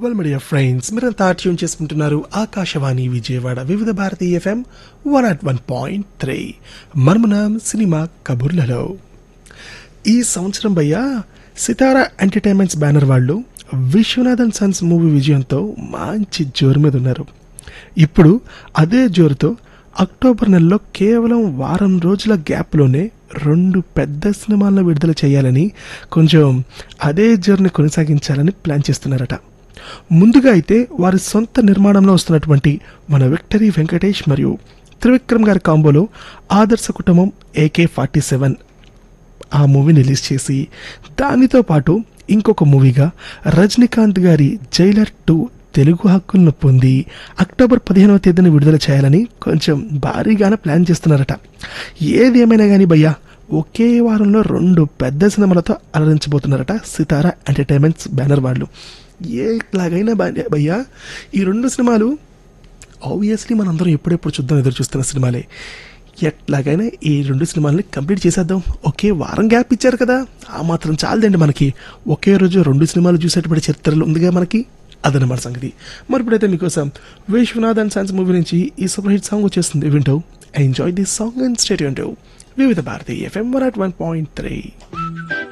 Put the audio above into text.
well media friends మీరంతా tune చేసుకుంటున్నారు Akashvani Vijayawada Vividh Bharati FM one at one point three మర్మనం cinema కబుర్లలో ఈ సంవత్సరం భయ్య సితారా ఎంటర్టైన్మెంట్స్ బ్యానర్ వాళ్ళు విశ్వనాథన్ సన్స్ మూవీ విజయంతో మంచి జోరు మీద ఉన్నారు ఇప్పుడు అదే జోరుతో అక్టోబర్ నెలలో కేవలం వారం రోజుల గ్యాప్లోనే రెండు పెద్ద సినిమాలను విడుదల చేయాలని కొంచెం అదే జోరుని కొనసాగించాలని ప్లాన్ చేస్తున్నారట ముందుగా అయితే వారి సొంత నిర్మాణంలో వస్తున్నటువంటి మన విక్టరీ వెంకటేష్ మరియు త్రివిక్రమ్ గారి కాంబోలో ఆదర్శ కుటుంబం ఏకే ఫార్టీ సెవెన్ ఆ మూవీని రిలీజ్ చేసి దానితో పాటు ఇంకొక మూవీగా రజనీకాంత్ గారి జైలర్ టూ తెలుగు హక్కులను పొంది అక్టోబర్ పదిహేనవ తేదీన విడుదల చేయాలని కొంచెం భారీగానే ప్లాన్ చేస్తున్నారట ఏది ఏమైనా కానీ భయ్యా ఒకే వారంలో రెండు పెద్ద సినిమాలతో అలరించబోతున్నారట సితారా ఎంటర్టైన్మెంట్స్ బ్యానర్ వాళ్ళు ఏలాగైనా భయ్యా- భయ్యా ఈ రెండు సినిమాలు ఆబ్వియస్లీ మనందరం ఎప్పుడెప్పుడు చూద్దాం ఎదురు చూస్తున్న సినిమాలే ఎట్లాగైనా ఈ రెండు సినిమాలని కంప్లీట్ చేసేద్దాం ఒకే వారం గ్యాప్ ఇచ్చారు కదా ఆ మాత్రం చాలదండి మనకి ఒకే రోజు రెండు సినిమాలు చూసేటప్పుడు చరిత్రలు ఉందిగా మనకి అదనమాట సంగతి మరి ఇప్పుడైతే మీకోసం విశ్వనాథ్ అండ్ సైన్స్ మూవీ నుంచి ఈ సూపర్ హిట్ సాంగ్ వచ్చేస్తుంది వింటూ enjoy this song and state Vividh Bharati FM one at one point three